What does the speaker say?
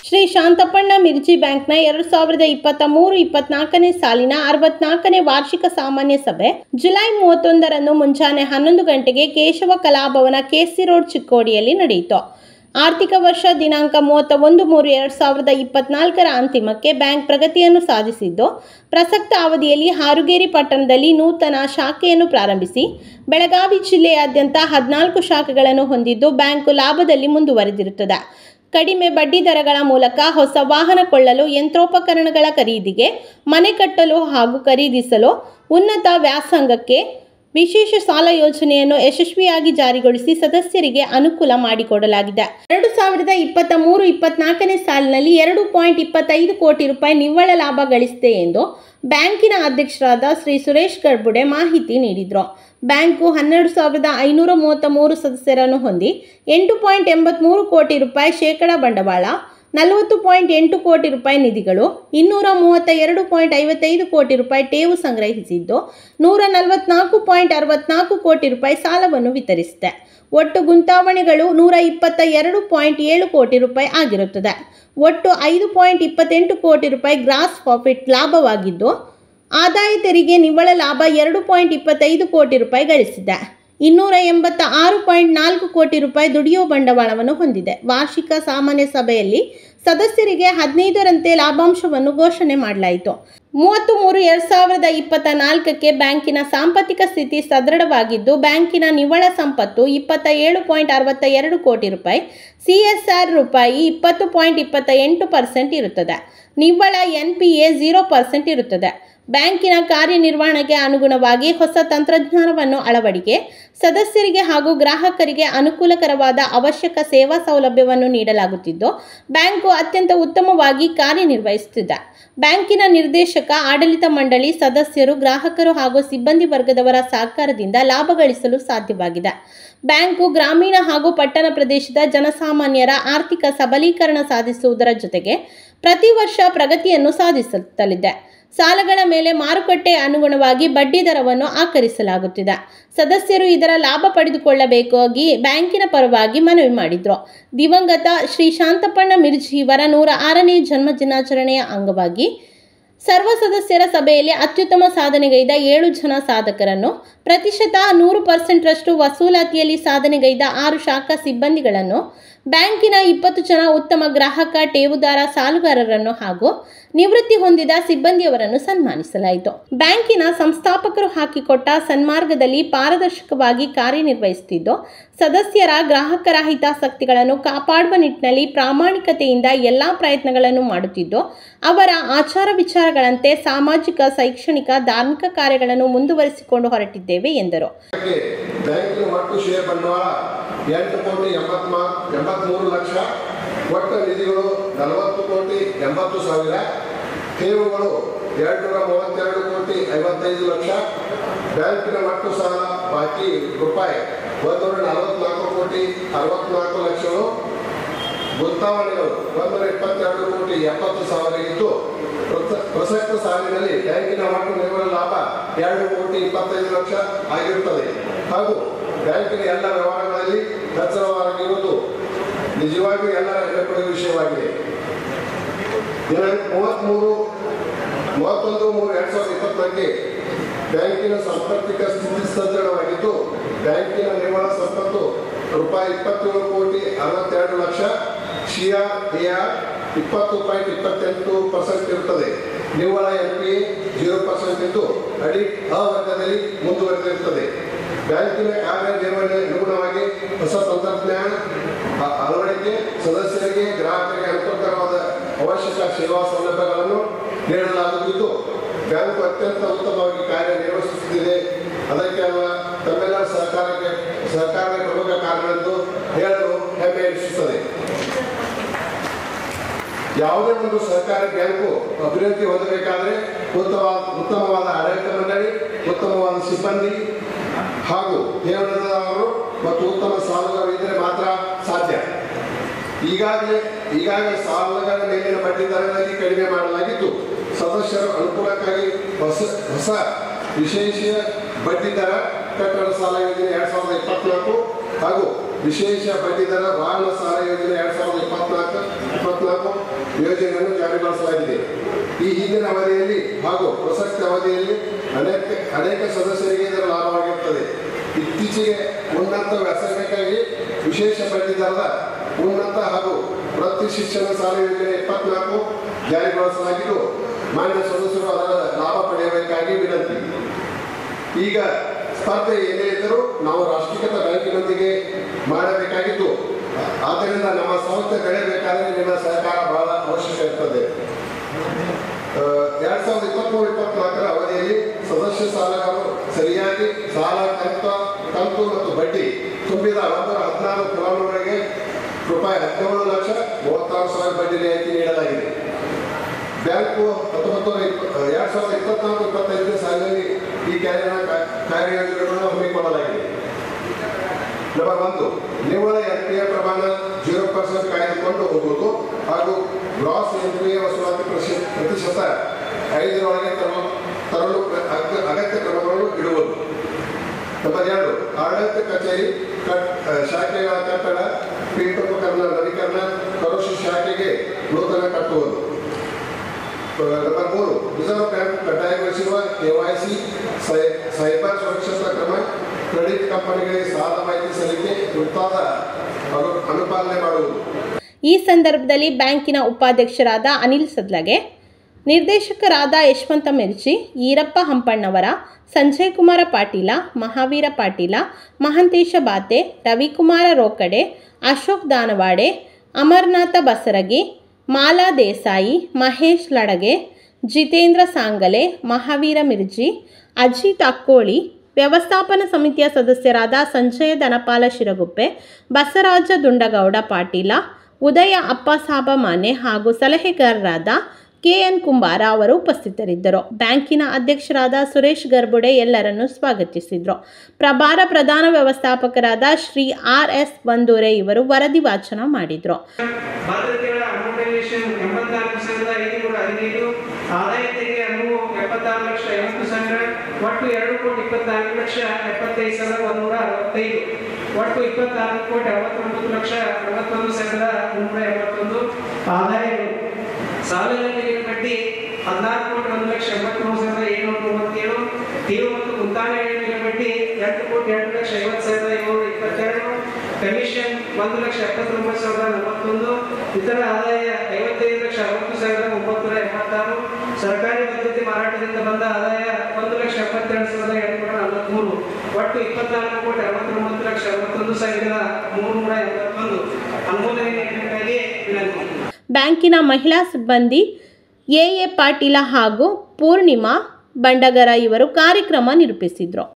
ಶ್ರೀ ಶಾಂತಪ್ಪಣ್ಣ ಮಿರ್ಜಿ ಬ್ಯಾಂಕ್ನ ಎರಡು ಸಾವಿರದ ಇಪ್ಪತ್ತ ಮೂರು ಇಪ್ಪತ್ನಾಲ್ಕನೇ ಸಾಲಿನ ಅರವತ್ನಾಲ್ಕನೇ ವಾರ್ಷಿಕ ಸಾಮಾನ್ಯ ಸಭೆ ಜುಲೈ ಮೂವತ್ತೊಂದರಂದು ಮುಂಜಾನೆ ಹನ್ನೊಂದು ಗಂಟೆಗೆ ಕೇಶವ ಕಲಾಭವನ ಕೆಸಿ ರೋಡ್ ಚಿಕ್ಕೋಡಿಯಲ್ಲಿ ನಡೆಯಿತು ಆರ್ಥಿಕ ವರ್ಷ ದಿನಾಂಕ ಮೂವತ್ತ ಒಂದು ಮೂರು ಎರಡು ಸಾವಿರದ ಇಪ್ಪತ್ನಾಲ್ಕರ ಅಂತಿಮಕ್ಕೆ ಬ್ಯಾಂಕ್ ಪ್ರಗತಿಯನ್ನು ಸಾಧಿಸಿದ್ದು ಪ್ರಸಕ್ತ ಅವಧಿಯಲ್ಲಿ ಹಾರುಗೇರಿ ಪಟ್ಟಣದಲ್ಲಿ ನೂತನ ಶಾಖೆಯನ್ನು ಪ್ರಾರಂಭಿಸಿ ಬೆಳಗಾವಿ ಜಿಲ್ಲೆಯಾದ್ಯಂತ ಹದಿನಾಲ್ಕು ಶಾಖೆಗಳನ್ನು ಹೊಂದಿದ್ದು ಬ್ಯಾಂಕು ಲಾಭದಲ್ಲಿ ಮುಂದುವರೆದಿರುತ್ತದೆ ಕಡಿಮೆ ಬಡ್ಡಿ ದರಗಳ ಮೂಲಕ ಹೊಸ ವಾಹನ ಕೊಳ್ಳಲು ಯಂತ್ರೋಪಕರಣಗಳ ಖರೀದಿಗೆ ಮನೆ ಕಟ್ಟಲು ಹಾಗೂ ಖರೀದಿಸಲು ಉನ್ನತ ವ್ಯಾಸಂಗಕ್ಕೆ ವಿಶೇಷ ಸಾಲ ಯೋಜನೆಯನ್ನು ಯಶಸ್ವಿಯಾಗಿ ಜಾರಿಗೊಳಿಸಿ ಸದಸ್ಯರಿಗೆ ಅನುಕೂಲ ಮಾಡಿಕೊಡಲಾಗಿದೆ ಎರಡು ಸಾವಿರದ ಇಪ್ಪತ್ತ ಮೂರು ಇಪ್ಪತ್ನಾಲ್ಕನೇ ಸಾಲಿನಲ್ಲಿ ಎರಡು ಪಾಯಿಂಟ್ ಇಪ್ಪತ್ತೈದು ಕೋಟಿ ರೂಪಾಯಿ ನಿವ್ವಳ ಲಾಭ ಗಳಿಸಿದೆ ಎಂದು ಬ್ಯಾಂಕಿನ ಅಧ್ಯಕ್ಷರಾದ ಶ್ರೀ ಸುರೇಶ್ ಗರ್ಬುಡೆ ಮಾಹಿತಿ ನೀಡಿದರು ಬ್ಯಾಂಕು ಹನ್ನೆರಡು ಸಾವಿರದ ಐನೂರ ಮೂವತ್ತ ಮೂರು ಸದಸ್ಯರನ್ನು ಹೊಂದಿ ಎಂಟು ಪಾಯಿಂಟ್ ಎಂಬತ್ತ್ಮೂರು ಕೋಟಿ ರೂಪಾಯಿ ಶೇಕಡ ಬಂಡವಾಳ ನಲವತ್ತು ಪಾಯಿಂಟ್ ಎಂಟು ಕೋಟಿ ರೂಪಾಯಿ ನಿಧಿಗಳು ಇನ್ನೂರ ಮೂವತ್ತ ಎರಡು ಪಾಯಿಂಟ್ ಐವತ್ತೈದು ಕೋಟಿ ರೂಪಾಯಿ ಠೇವು ಸಂಗ್ರಹಿಸಿದ್ದು ನೂರ ನಲವತ್ನಾಲ್ಕು ಪಾಯಿಂಟ್ ಅರವತ್ನಾಲ್ಕು ಕೋಟಿ ರೂಪಾಯಿ ಸಾಲವನ್ನು ವಿತರಿಸಿದೆ ಒಟ್ಟು ಗುಂತಾವಣೆಗಳು ನೂರ ಇಪ್ಪತ್ತ ಎರಡು ಪಾಯಿಂಟ್ ಏಳು ಕೋಟಿ ರೂಪಾಯಿ ಆಗಿರುತ್ತದೆ ಒಟ್ಟು ಐದು ಪಾಯಿಂಟ್ ಇಪ್ಪತ್ತೆಂಟು ಕೋಟಿ ರೂಪಾಯಿ ಗ್ರಾಸ್ ಪ್ರಾಫಿಟ್ ಲಾಭವಾಗಿದ್ದು ಆದಾಯ ತೆರಿಗೆ ನಿವ್ವಳ ಲಾಭ ಎರಡು ಪಾಯಿಂಟ್ ಇಪ್ಪತ್ತೈದು ಕೋಟಿ ರೂಪಾಯಿ ಗಳಿಸಿದೆ ಇನ್ನೂರ ಎಂಬತ್ತ ಆರು ಪಾಯಿಂಟ್ ನಾಲ್ಕು ಕೋಟಿ ರೂಪಾಯಿ ದುಡಿಯುವ ಬಂಡವಾಳವನ್ನು ಹೊಂದಿದೆ ವಾರ್ಷಿಕ ಸಾಮಾನ್ಯ ಸಭೆಯಲ್ಲಿ ಸದಸ್ಯರಿಗೆ ಹದಿನೈದರಂತೆ ಲಾಭಾಂಶವನ್ನು ಘೋಷಣೆ ಮಾಡಲಾಯಿತು ಮೂವತ್ತು ಮೂರು ಎರಡು ಸಾವಿರದ ಇಪ್ಪತ್ತ ನಾಲ್ಕಕ್ಕೆ ಬ್ಯಾಂಕಿನ ಸಾಂಪತ್ತಿಕ ಸ್ಥಿತಿ ಸದೃಢವಾಗಿದ್ದು ಬ್ಯಾಂಕಿನ ನಿವ್ವಳ ಸಂಪತ್ತು ಇಪ್ಪತ್ತ ಏಳು ಪಾಯಿಂಟ್ ಅರವತ್ತ ಎರಡು ಕೋಟಿ ರೂಪಾಯಿ ಸಿ ಎಸ್ ಆರ್ ರೂಪಾಯಿ ಇಪ್ಪತ್ತು ಪಾಯಿಂಟ್ ಇಪ್ಪತ್ತ ಎಂಟು ಪರ್ಸೆಂಟ್ ಇರುತ್ತದೆ ನಿವ್ವಳ N P A zero percent ಇರುತ್ತದೆ ಬ್ಯಾಂಕಿನ ಕಾರ್ಯನಿರ್ವಹಣೆಗೆ ಅನುಗುಣವಾಗಿ ಹೊಸ ತಂತ್ರಜ್ಞಾನವನ್ನು ಅಳವಡಿಕೆ ಸದಸ್ಯರಿಗೆ ಹಾಗೂ ಗ್ರಾಹಕರಿಗೆ ಅನುಕೂಲಕರವಾದ ಅವಶ್ಯಕ ಸೇವಾ ಸೌಲಭ್ಯವನ್ನು ನೀಡಲಾಗುತ್ತಿದ್ದು ಬ್ಯಾಂಕು ಅತ್ಯಂತ ಉತ್ತಮವಾಗಿ ಕಾರ್ಯನಿರ್ವಹಿಸುತ್ತಿದೆ ಬ್ಯಾಂಕಿನ ನಿರ್ದೇಶಕ ಆಡಳಿತ ಮಂಡಳಿ ಸದಸ್ಯರು ಗ್ರಾಹಕರು ಹಾಗೂ ಸಿಬ್ಬಂದಿ ವರ್ಗದವರ ಸಹಕಾರದಿಂದ ಲಾಭ ಗಳಿಸಲು ಸಾಧ್ಯವಾಗಿದೆ ಬ್ಯಾಂಕು ಗ್ರಾಮೀಣ ಹಾಗೂ ಪಟ್ಟಣ ಪ್ರದೇಶದ ಜನಸಾಮಾನ್ಯರ ಆರ್ಥಿಕ ಸಬಲೀಕರಣ ಸಾಧಿಸುವುದರ ಜೊತೆಗೆ ಪ್ರತಿ ವರ್ಷ ಪ್ರಗತಿಯನ್ನು ಸಾಧಿಸುತ್ತಲಿದೆ ಸಾಲಗಳ ಮೇಲೆ ಮಾರುಕಟ್ಟೆ ಅನುಗುಣವಾಗಿ ಬಡ್ಡಿ ದರವನ್ನು ಆಕರಿಸಲಾಗುತ್ತಿದೆ ಸದಸ್ಯರು ಇದರ ಲಾಭ ಪಡೆದುಕೊಳ್ಳಬೇಕಾಗಿ ಬ್ಯಾಂಕಿನ ಪರವಾಗಿ ಮನವಿ ಮಾಡಿದ್ರು ದಿವಂಗತ ಶ್ರೀ ಶಾಂತಪ್ಪಣ್ಣ ಮಿರ್ಜಿ ಇವರ ನೂರ ಆರನೇ ಜನ್ಮ ದಿನಾಚರಣೆಯ ಅಂಗವಾಗಿ ಸರ್ವ ಸದಸ್ಯರ ಸಭೆಯಲ್ಲಿ ಅತ್ಯುತ್ತಮ ಸಾಧನೆಗೈದ ಏಳು ಜನ ಸಾಧಕರನ್ನು ಪ್ರತಿಶತ ನೂರು ಪರ್ಸೆಂಟ್ರಷ್ಟು ವಸೂಲಾತಿಯಲ್ಲಿ ಸಾಧನೆಗೈದ ಆರು ಶಾಖಾ ಸಿಬ್ಬಂದಿಗಳನ್ನು ಬ್ಯಾಂಕಿನ ಇಪ್ಪತ್ತು ಜನ ಉತ್ತಮ ಗ್ರಾಹಕ ಠೇವುದಾರ ಸಾಲುಗಾರರನ್ನು ಹಾಗೂ ನಿವೃತ್ತಿ ಹೊಂದಿದ ಸಿಬ್ಬಂದಿಯವರನ್ನು ಸನ್ಮಾನಿಸಲಾಯಿತು ಬ್ಯಾಂಕಿನ ಸಂಸ್ಥಾಪಕರು ಹಾಕಿಕೊಟ್ಟ ಸನ್ಮಾರ್ಗದಲ್ಲಿ ಪಾರದರ್ಶಕವಾಗಿ ಕಾರ್ಯನಿರ್ವಹಿಸುತ್ತಿದ್ದು ಸದಸ್ಯರ ಗ್ರಾಹಕರ ಹಿತಾಸಕ್ತಿಗಳನ್ನು ಕಾಪಾಡುವ ನಿಟ್ಟಿನಲ್ಲಿ ಪ್ರಾಮಾಣಿಕತೆಯಿಂದ ಎಲ್ಲ ಪ್ರಯತ್ನಗಳನ್ನು ಮಾಡುತ್ತಿದ್ದು ಅವರ ಆಚಾರ ವಿಚಾರಗಳಂತೆ ಸಾಮಾಜಿಕ ಶೈಕ್ಷಣಿಕ ಧಾರ್ಮಿಕ ಕಾರ್ಯಗಳನ್ನು ಮುಂದುವರಿಸಿಕೊಂಡು ಹೊರಟಿದ್ದೇವೆ ಎಂದರು ಬ್ಯಾಂಕ್ಗೆ ಬ್ಯಾಂಕಿನ ಒಟ್ಟು ಶೇರ್ ಬಂಡವಾಳ ಎಂಟು ಕೋಟಿ ಎಂಬತ್ಮಾ ಎಂಬತ್ಮೂರು ಲಕ್ಷ ಒಟ್ಟು ನಿಧಿಗಳು ನಲವತ್ತು ಕೋಟಿ ಎಂಬತ್ತು ಸಾವಿರ ಠೇವುಗಳು ಎರಡುನೂರ ಮೂವತ್ತೆರಡು ಕೋಟಿ ಐವತ್ತೈದು ಲಕ್ಷ ಬ್ಯಾಂಕಿನ ಒಟ್ಟು ಸಾಲ ಬಾಕಿ ರೂಪಾಯಿ ಒಂದೂರ ನಲವತ್ನಾಲ್ಕು ಕೋಟಿ ಅರವತ್ನಾಲ್ಕು ಲಕ್ಷಗಳು ಗುಂತಾವಣೆಗಳು ಒಂದೂರ ಇಪ್ಪತ್ತೆರಡು ಕೋಟಿ ಎಪ್ಪತ್ತು ಸಾವಿರ ಇದ್ದು ಪ್ರಸ- ಪ್ರಸಕ್ತ ಸಾಲಿನಲ್ಲಿ ಬ್ಯಾಂಕಿನ ಒಟ್ಟು ನಿವ್ವಳ ಲಾಭ ಎರಡು ಕೋಟಿ ಇಪ್ಪತ್ತೈದು ಲಕ್ಷ ಆಗಿರುತ್ತದೆ ಹಾಗೂ ಬ್ಯಾಂಕಿನ ಎಲ್ಲ ವ್ಯವಹಾರಗಳಲ್ಲಿ ಖರ್ಚವಾಗಿರುವುದು ನಿಜವಾಗಿಯೂ ಎಲ್ಲರ ಹೆಮ್ಮಪಡುವ ವಿಷಯವಾಗಿದೆ ದಿನಾಂಕ ಮೂವತ್ತ್ಮೂರು ಮೂವತ್ತೊಂದು ಮೂರು ಎರಡು ಸಾವಿರದ ಇಪ್ಪತ್ತಕ್ಕೆ ಬ್ಯಾಂಕಿನ ಸಾಂಪತ್ತಿಕ ಸ್ಥಿತಿ ಸದೃಢವಾಗಿದ್ದು ಬ್ಯಾಂಕಿನ ನಿವ್ವಳ ಸಂಪತ್ತು ರೂಪಾಯಿ ಇಪ್ಪತ್ತೇಳು ಕೋಟಿ ಅರವತ್ತೆರಡು ಲಕ್ಷ ಶಿಆರ್ ಎಆರ್ ಇಪ್ಪತ್ತು ಪಾಯಿಂಟ್ ಇಪ್ಪತ್ತೆಂಟು ಪರ್ಸೆಂಟ್ ಇರುತ್ತದೆ ನಿವ್ವಳ ಎನ್ ಪಿ ಜೀರೋ ಪರ್ಸೆಂಟ್ ಇದ್ದು ಅಡಿ ಅವರ್ಗದಲ್ಲಿ ಮುಂದುವರೆದಿರುತ್ತದೆ ಬ್ಯಾಂಕಿನ ಕಾರ್ಯನಿರ್ವಹಣೆ ಅನುಗುಣವಾಗಿ ಹೊಸ ತಂತ್ರಜ್ಞಾನ ಅ- ಅಳವಡಿಕೆ ಸದಸ್ಯರಿಗೆ ಗ್ರಾಹಕರಿಗೆ ಅನುಕೂಲಕರವಾದ ಅವಶ್ಯಕ ಸೇವಾ ಸೌಲಭ್ಯಗಳನ್ನು ನೀಡಲಾಗುತ್ತಿದ್ದು ಬ್ಯಾಂಕು ಅತ್ಯಂತ ಉತ್ತಮವಾಗಿ ಕಾರ್ಯನಿರ್ವಹಿಸುತ್ತಿದೆ ಅದಕ್ಕೆ ಅಲ್ಲ ತಮ್ಮೆಲ್ಲರ ಸಹಕಾರಕ್ಕೆ ಸಹಕಾರವೇ ಪ್ರಮುಖ ಕಾರಣ ಎಂದು ಹೇಳಲು ಹೆಮ್ಮೆ ಎನಿಸುತ್ತದೆ ಯಾವುದೇ ಒಂದು ಸಹಕಾರಿ ಬ್ಯಾಂಕು ಅಭಿವೃದ್ಧಿ ಹೊಂದಬೇಕಾದರೆ ಉತ್ತಮವಾದ ಉತ್ತಮವಾದ ಆಡಳಿತ ಮಂಡಳಿ ಉತ್ತಮವಾದ ಸಿಬ್ಬಂದಿ ಹಾಗೂ ಠೇವಣಿದಾರರು ಮತ್ತು ಉತ್ತಮ ಸಾಲಗಾರರು ಇದ್ದರೆ ಮಾತ್ರ ಸಾಧ್ಯ ಈಗಾಗಲೇ ಈಗಾಗಲೇ ಸಾಲಗಳ ಮೇಲಿನ ಬಡ್ಡಿ ದರಗಳಲ್ಲಿ ಕಡಿಮೆ ಮಾಡಲಾಗಿದ್ದು ಸದಸ್ಯರ ಅನುಕೂಲಕ್ಕಾಗಿ ಹೊಸ ಹೊಸ ವಿಶೇಷ ಬಡ್ಡಿ ದರ ಕಟ್ಟಡ ಸಾಲ ಯೋಜನೆ ಎರಡು ಸಾವಿರದ ಇಪ್ಪತ್ನಾಲ್ಕು ಹಾಗೂ ವಿಶೇಷ ಬಡ್ಡಿ ದರ ವಾಹನ ಸಾಲ ಯೋಜನೆ ಎರಡು ಸಾವಿರದ ಇಪ್ಪತ್ನಾಲ್ಕು ಇಪ್ಪತ್ನಾಲ್ಕು ಯೋಜನೆಯನ್ನು ಜಾರಿಗೊಳಿಸಲಾಗಿದೆ ಈ ಹಿಂದಿನ ಅವಧಿಯಲ್ಲಿ ಹಾಗೂ ಪ್ರಸಕ್ತ ಅವಧಿಯಲ್ಲಿ ಅನೇಕ ಅನೇಕ ಸದಸ್ಯರಿಗೆ ಇದರ ಲಾಭವಾಗಿರುತ್ತದೆ ಇತ್ತೀಚೆಗೆ ಉನ್ನತ ವ್ಯಾಸಂಗಕ್ಕಾಗಿ ವಿಶೇಷ ಬಡ್ಡಿ ದರದ ಉನ್ನತ ಹಾಗೂ ವೃತ್ತಿ ಶಿಕ್ಷಣ ಸಾಲ ಯೋಜನೆ ಇಪ್ಪತ್ನಾಲ್ಕು ಜಾರಿಗೊಳಿಸಲಾಗಿದ್ದು ಮಾನ್ಯ ಸದಸ್ಯರು ಅದರ ಲಾಭ ಪಡೆಯಬೇಕಾಗಿ ವಿನಂತಿ ಈಗ ಸ್ಪರ್ಧೆ ಏನೇ ಇದ್ದರೂ ನಾವು ರಾಷ್ಟ್ರೀಕೃತ ಬ್ಯಾಂಕಿನೊಂದಿಗೆ ಮಾಡಬೇಕಾಗಿದ್ದು ಆದ್ದರಿಂದ ನಮ್ಮ ಸಂಸ್ಥೆ ಬೆಳೆಯಬೇಕಾದರೆ ನಿಮ್ಮ ಸಹಕಾರ ಬಹಳ ಅವಶ್ಯಕ ಇರ್ತದೆ ಆ, ಎರಡ್ ಸಾವಿರದ ಇಪ್ಪತ್ಮೂರು ಇಪ್ಪತ್ನಾಲ್ಕರ ಅವಧಿಯಲ್ಲಿ ಸದಸ್ಯ ಸಾಲಗಾರರು ಸರಿಯಾಗಿ ಸಾಲ ಕಂತ ಕಂತು ಮತ್ತು ಬಡ್ಡಿ ತುಂಬಿದ ಒಂದರ ಹದಿನಾರು ಫಲಾನುಭವಿಗಳಿಗೆ ರೂಪಾಯಿ ಹದಿನೇಳು ಲಕ್ಷ ಮೂವತ್ತಾರು ಸಾವಿರ ಬಡ್ಡಿ ರಿಯಾಯಿತಿ ನೀಡಲಾಗಿದೆ ಬ್ಯಾಂಕು ಹತ್ತೊಂಬತ್ತು ನೂರ ಇಪ್ಪ ಎರಡ್ ಸಾವಿರದ ಇಪ್ಪತ್ನಾಲ್ಕು ಇಪ್ಪತ್ತೈದನೇ ಸಾಲಿನಲ್ಲಿ ಈ ಕಾರ್ಯ ಕಾರ್ಯಯೋಜನೆಗಳನ್ನು ಹಮ್ಮಿಕೊಳ್ಳಲಾಗಿದೆ ನಂಬರ್ ಒಂದು ನಿವ್ವಳ ಎನ್ ಪಿ ಎ ಪ್ರಮಾಣ ಜೀರೋ ಪರ್ಸೆಂಟ್ ಕಾಯ್ದುಕೊಂಡು ಹೋಗುವುದು ಹಾಗೂ ಗ್ರಾಸ್ ಎನ್ ಪಿ ಎ ವಸೂಲಾತಿ ಪ್ರಶಿ- ಪ್ರತಿಶತ ಐದರೊಳಗೆ ತರಲು ತರಲು ಪ್ರ- ಅಗ- ಅಗತ್ಯ ಕ್ರಮಗಳನ್ನು ಇಡುವುದು ನಂಬರ್ ಎರಡು ಆಡಳಿತ ಕಚೇರಿ ಕಟ್ ಆ, ಶಾಖೆಗಳ ಕಟ್ಟಡ ಪೀಠೋಪಕರಣ ನವೀಕರಣ ಕರೋಶಿ ಶಾಖೆಗೆ ನೂತನ ಕಟ್ಟುವುದು ನಂಬರ್ ಮೂರು ರಿಸರ್ವ್ ಬ್ಯಾಂಕ್ ಕಡ್ಡಾಯಗೊಳಿಸಿರುವ ಕೆವೈಸಿ ಸೈಬರ್ ಸುರಕ್ಷತಾ ಕ್ರಮ ಕ್ರೆಡಿಟ್ ಕಂಪನಿಗಳಿಗೆ ಸಾಲ ಮಾಹಿತಿ ಸಲ್ಲಿಕೆ ಮುಂತಾದ ಅನು- ಅನುಪಾಲನೆ ಮಾಡುವುದು ಈ ಸಂದರ್ಭದಲ್ಲಿ ಬ್ಯಾಂಕಿನ ಉಪಾಧ್ಯಕ್ಷರಾದ ಅನಿಲ್ ಸದ್ಲಗೆ ನಿರ್ದೇಶಕರಾದ ಯಶವಂತ ಮಿರ್ಚಿ ಈರಪ್ಪ ಹಂಪಣ್ಣವರ ಸಂಜಯ್ ಕುಮಾರ ಪಾಟೀಲ ಮಹಾವೀರ ಪಾಟೀಲ ಮಹಂತೇಶ ಬಾತೆ ರವಿಕುಮಾರ ರೋಕಡೆ ಅಶೋಕ್ ದಾನವಾಡೆ ಅಮರನಾಥ ಬಸರಗಿ ಮಾಲಾ ದೇಸಾಯಿ ಮಹೇಶ್ ಲಡಗೆ ಜಿತೇಂದ್ರ ಸಾಂಗಲೆ ಮಹಾವೀರ ಮಿರ್ಜಿ ಅಜಿತ್ ಅಕ್ಕೋಳಿ ವ್ಯವಸ್ಥಾಪನಾ ಸಮಿತಿಯ ಸದಸ್ಯರಾದ ಸಂಜಯ ದನಪಾಲ ಶಿರಗುಪ್ಪೆ ಬಸವರಾಜ ದುಂಡಗೌಡ ಪಾಟೀಲ ಉದಯ ಅಪ್ಪಸಾಬ ಮಾನೆ ಹಾಗೂ ಸಲಹೆಗಾರರಾದ ಕೆಎನ್ ಕುಂಬಾರ ಅವರು ಉಪಸ್ಥಿತರಿದ್ದರು ಬ್ಯಾಂಕಿನ ಅಧ್ಯಕ್ಷರಾದ ಸುರೇಶ್ ಗರ್ಬುಡೆ ಎಲ್ಲರನ್ನೂ ಸ್ವಾಗತಿಸಿದರು ಪ್ರಭಾರ ಪ್ರಧಾನ ವ್ಯವಸ್ಥಾಪಕರಾದ ಶ್ರೀ ಆರ್ ಎಸ್ ಬಂದೂರೆ ಇವರು ವರದಿ ವಾಚನ ಮಾಡಿದರು ಭದ್ರತೆಗಳ ಅಮೌಂಟೈಸೇಷನ್ ಎಂಬತ್ನಾಲ್ಕು ಸಾವಿರದ ಐದುನೂರ ಹದಿನೈದು ಆದಾಯ ತೆರಿಗೆ ಅನುವು ಎಪ್ಪತ್ತಾರು ಲಕ್ಷ ಐವತ್ತು ಸಾವಿರ ಒಟ್ಟು ಎರಡು ಕೋಟಿ ಇಪ್ಪತ್ನಾಲ್ಕು ಲಕ್ಷ ಎಪ್ಪತ್ತೈದು ಸಾವಿರದ ಒಂದೂರ ಅರವತ್ತೈದು ಒಟ್ಟು ಇಪ್ಪತ್ನಾಲ್ಕು ಕೋಟಿ ಅರವತ್ತೊಂಬತ್ತು ಲಕ್ಷ ಅರವತ್ತೊಂದು ಸಾವಿರದ ಮುನ್ನೂರ ಎಂಬತ್ತೊಂದು ಆದಾಯಗಳು ಸಾಲದ ತೆರಿಗೆ ಬಡ್ಡಿ ಹದಿನಾರು ಕೋಟಿ ಒಂದು ಲಕ್ಷ ಎಂಬತ್ಮೂರು ಸಾವಿರದ ಏಳ್ನೂರ ಮೂವತ್ತೇಳು ತೀವ್ರ ಮತ್ತು ಮುಂತಾನೆಗಳ ಬಡ್ಡಿ ಎಂಟು ಕೋಟಿ ಎಂಟು ಲಕ್ಷ ಐವತ್ತು ಸಾವಿರದ ಏಳ್ನೂರ ಇಪ್ಪತ್ತೆರಡು ಕಮಿಷನ್ ಒಂದು ಲಕ್ಷ ಎಪ್ಪತ್ತೊಂಬತ್ತು ಸಾವಿರದ ನಲವತ್ತೊಂದು ಇತರ ಆದಾಯ ಐವತ್ತೈದು ಲಕ್ಷ ಅರವತ್ತು ಸಾವಿರದ ಒಂಬತ್ತುನೂರ ಎಂಬತ್ತಾರು ಸರ್ಕಾರಿ ಭದ್ರತೆ ಮಾರಾಟದಿಂದ ಬಂದ ಆದಾಯ ಒಂದು ಲಕ್ಷ ಎಪ್ಪತ್ತೆರಡು ಸಾವಿರದ ಎಂಟುನೂರ ನಲವತ್ಮೂರು ಒಟ್ಟು ಇಪ್ಪತ್ನಾಲ್ಕು ಕೋಟಿ ಅರವತ್ತೊಂಬತ್ತು ಲಕ್ಷ ಅರವತ್ತೊಂದು ಸಾವಿರದ ಮೂರುನೂರ ಎಂಬತ್ತೊಂದು ಅನುಮೋದನೆ ನೀಡಬೇಕಾಗಿ ವಿನಂತಿ ಬ್ಯಾಂಕಿನ ಮಹಿಳಾ ಸಿಬ್ಬಂದಿ ಎ ಎ ಪಾಟೀಲ ಹಾಗೂ ಪೂರ್ಣಿಮಾ ಬಂಡಗರ ಇವರು ಕಾರ್ಯಕ್ರಮ ನಿರೂಪಿಸಿದರು